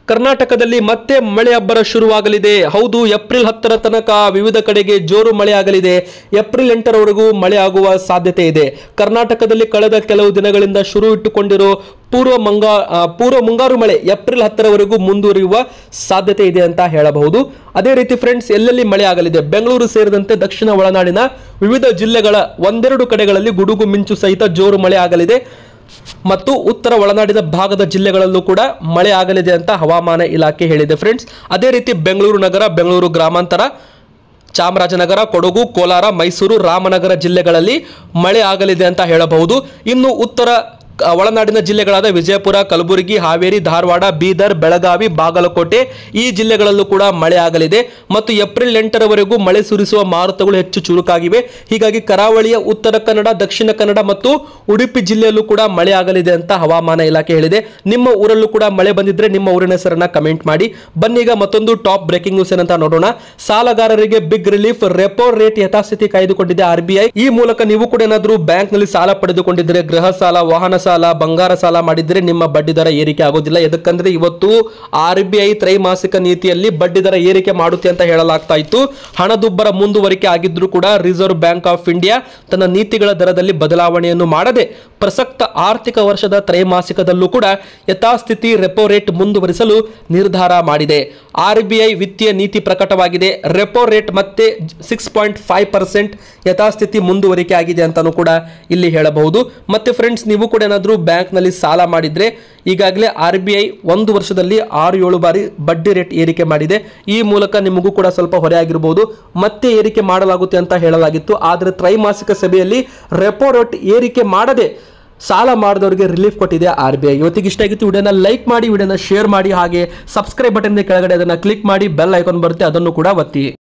ಕರ್ನಾಟಕದಲ್ಲಿ ಮತ್ತೆ ಮಳೆ ಅಬ್ಬರ ಶುರುವಾಗಲಿದೆ ಹೌದು ಏಪ್ರಿಲ್ ಹತ್ತರ ತನಕ ವಿವಿಧ ಕಡೆಗೆ ಜೋರು ಮಳೆ ಆಗಲಿದೆ ಏಪ್ರಿಲ್ ಎಂಟರವರೆಗೂ ಮಳೆ ಆಗುವ ಸಾಧ್ಯತೆ ಇದೆ ಕರ್ನಾಟಕದಲ್ಲಿ ಕಳೆದ ಕೆಲವು ದಿನಗಳಿಂದ ಶುರು ಇಟ್ಟುಕೊಂಡಿರೋ ಪೂರ್ವ ಮಂಗಾ ಆ, ಪೂರ್ವ ಮುಂಗಾರು ಮಳೆ ಏಪ್ರಿಲ್ ಹತ್ತರವರೆಗೂ ಮುಂದುವರಿಯುವ ಸಾಧ್ಯತೆ ಇದೆ ಅಂತ ಹೇಳಬಹುದು ಅದೇ ರೀತಿ ಫ್ರೆಂಡ್ಸ್ ಎಲ್ಲೆಲ್ಲಿ ಮಳೆ ಆಗಲಿದೆ ಬೆಂಗಳೂರು ಸೇರಿದಂತೆ ದಕ್ಷಿಣ ಒಳನಾಡಿನ ವಿವಿಧ ಜಿಲ್ಲೆಗಳ ಒಂದೆರಡು ಕಡೆಗಳಲ್ಲಿ ಗುಡುಗು ಮಿಂಚು ಸಹಿತ ಜೋರು ಮಳೆ ಆಗಲಿದೆ ಮತ್ತು ಉತ್ತರ ಒಳನಾಡಿನ ಭಾಗದ ಜಿಲ್ಲೆಗಳಲ್ಲೂ ಕೂಡ ಮಳೆ ಆಗಲಿದೆ ಅಂತ ಹವಾಮಾನ ಇಲಾಖೆ ಹೇಳಿದೆ ಫ್ರೆಂಡ್ಸ್ ಅದೇ ರೀತಿ ಬೆಂಗಳೂರು ನಗರ ಬೆಂಗಳೂರು ಗ್ರಾಮಾಂತರ ಚಾಮರಾಜನಗರ ಕೊಡಗು ಕೋಲಾರ ಮೈಸೂರು ರಾಮನಗರ ಜಿಲ್ಲೆಗಳಲ್ಲಿ ಮಳೆ ಆಗಲಿದೆ ಅಂತ ಹೇಳಬಹುದು ಇನ್ನು ಉತ್ತರ ಆ, ಒಳನಾಡಿನ ಜಿಲ್ಲೆಗಳಾದ ವಿಜಯಪುರ ಕಲಬುರಗಿ ಹಾವೇರಿ ಧಾರವಾಡ ಬೀದರ್ ಬೆಳಗಾವಿ ಬಾಗಲಕೋಟೆ ಈ ಜಿಲ್ಲೆಗಳಲ್ಲೂ ಕೂಡ ಮಳೆ ಆಗಲಿದೆ ಮತ್ತು ಏಪ್ರಿಲ್ ಎಂಟರವರೆಗೂ ಮಳೆ ಸುರಿಸುವ ಮಾರುತಗಳು ಹೆಚ್ಚು ಚುರುಕಾಗಿವೆ ಹೀಗಾಗಿ ಕರಾವಳಿಯ ಉತ್ತರ ಕನ್ನಡ ದಕ್ಷಿಣ ಕನ್ನಡ ಮತ್ತು ಉಡುಪಿ ಜಿಲ್ಲೆಯಲ್ಲೂ ಕೂಡ ಮಳೆ ಆಗಲಿದೆ ಅಂತ ಹವಾಮಾನ ಇಲಾಖೆ ಹೇಳಿದೆ ನಿಮ್ಮ ಊರಲ್ಲೂ ಕೂಡ ಮಳೆ ಬಂದಿದ್ರೆ ನಿಮ್ಮ ಊರಿನ ಹೆಸರನ್ನ ಕಮೆಂಟ್ ಮಾಡಿ ಬನ್ನೀಗ ಮತ್ತೊಂದು ಟಾಪ್ ಬ್ರೇಕಿಂಗ್ ನ್ಯೂಸ್ ಏನಂತ ನೋಡೋಣ ಸಾಲಗಾರರಿಗೆ ಬಿಗ್ ರಿಲೀಫ್ ರೆಪೋ ರೇಟ್ ಯಥಾಸ್ಥಿತಿ ಕಾಯ್ದುಕೊಂಡಿದೆ ಆರ್ ಬಿ ಐ ಈ ಮೂಲಕ ನೀವು ಕೂಡ ಏನಾದರೂ ಬ್ಯಾಂಕ್ ನಲ್ಲಿ ಸಾಲ ಪಡೆದುಕೊಂಡಿದ್ರೆ ಗೃಹ ಸಾಲ ವಾಹನ ಸಾಲ ಬಂಗಾರ ಸಾಲ ಮಾಡಿದ್ರೆ ನಿಮ್ಮ ಬಡ್ಡಿ ದರ ಏರಿಕೆ ಆಗೋದಿಲ್ಲ ಎದಕ್ಕಂದ್ರೆ ಇವತ್ತು ಆರ್ ಬಿ ಐ ತ್ರೈಮಾಸಿಕ ನೀತಿಯಲ್ಲಿ ಬಡ್ಡಿ ದರ ಏರಿಕೆ ಮಾಡುತ್ತೆ ಅಂತ ಹೇಳಲಾಗ್ತಾ ಇತ್ತು ಹಣದುಬ್ಬರ ಮುಂದುವರಿಕೆ ಆಗಿದ್ರೂ ಕೂಡ ರಿಸರ್ವ್ ಬ್ಯಾಂಕ್ ಆಫ್ ಇಂಡಿಯಾ ತನ್ನ ನೀತಿಗಳ ದರದಲ್ಲಿ ಬದಲಾವಣೆಯನ್ನು ಮಾಡದೆ ಪ್ರಸಕ್ತ ಆರ್ಥಿಕ ವರ್ಷದ ತ್ರೈಮಾಸಿಕದಲ್ಲೂ ಕೂಡ ಯಥಾಸ್ಥಿತಿ ರೆಪೋ ರೇಟ್ ಮುಂದುವರಿಸಲು ನಿರ್ಧಾರ ಮಾಡಿದೆ ಆರ್ ಬಿ ಐ ವಿತ್ತೀಯ ನೀತಿ ಪ್ರಕಟವಾಗಿದೆ ರೆಪೋ ರೇಟ್ ಮತ್ತೆ ಸಿಕ್ಸ್ ಪಾಯಿಂಟ್ ಫೈವ್ ಪರ್ಸೆಂಟ್ ಯಥಾಸ್ಥಿತಿ ಮುಂದುವರಿಕೆ ಆಗಿದೆ ಅಂತಾನೂ ಕೂಡ ಇಲ್ಲಿ ಹೇಳಬಹುದು ಮತ್ತೆ ಫ್ರೆಂಡ್ಸ್ ನೀವು ಕೂಡ ಏನಾದರೂ ಬ್ಯಾಂಕ್ನಲ್ಲಿ ಸಾಲ ಮಾಡಿದ್ರೆ ಈಗಾಗಲೇ ಆರ್ ಬಿ ಐ ಒಂದು ವರ್ಷದಲ್ಲಿ ಆರು ಏಳು ಬಾರಿ ಬಡ್ಡಿ ರೇಟ್ ಏರಿಕೆ ಮಾಡಿದೆ ಈ ಮೂಲಕ ನಿಮಗೂ ಕೂಡ ಸ್ವಲ್ಪ ಹೊರೆ ಆಗಿರಬಹುದು ಮತ್ತೆ ಏರಿಕೆ ಮಾಡಲಾಗುತ್ತೆ ಅಂತ ಹೇಳಲಾಗಿತ್ತು ಆದರೆ ತ್ರೈಮಾಸಿಕ ಸಭೆಯಲ್ಲಿ ರೆಪೋ ರೇಟ್ ಏರಿಕೆ ಮಾಡದೆ ಸಾಲ ಮಾಡಿದವರಿಗೆ ರಿಲೀಫ್ ಕೊಟ್ಟಿದೆ ಆರ್ ಬಿ ಐ ಇವತ್ತಿಗೆ ಇಷ್ಟ ಆಗಿತ್ತು ವಿಡಿಯೋನ ಲೈಕ್ ಮಾಡಿ ವಿಡಿಯೋನ ಶೇರ್ ಮಾಡಿ ಹಾಗೆ ಸಬ್ಸ್ಕ್ರೈಬ್ ಬಟನ್ ಕೆಳಗಡೆ ಅದನ್ನು ಕ್ಲಿಕ್ ಮಾಡಿ ಬೆಲ್ ಐಕಾನ್ ಬರುತ್ತೆ ಅದನ್ನು ಕೂಡ ಒತ್ತಿ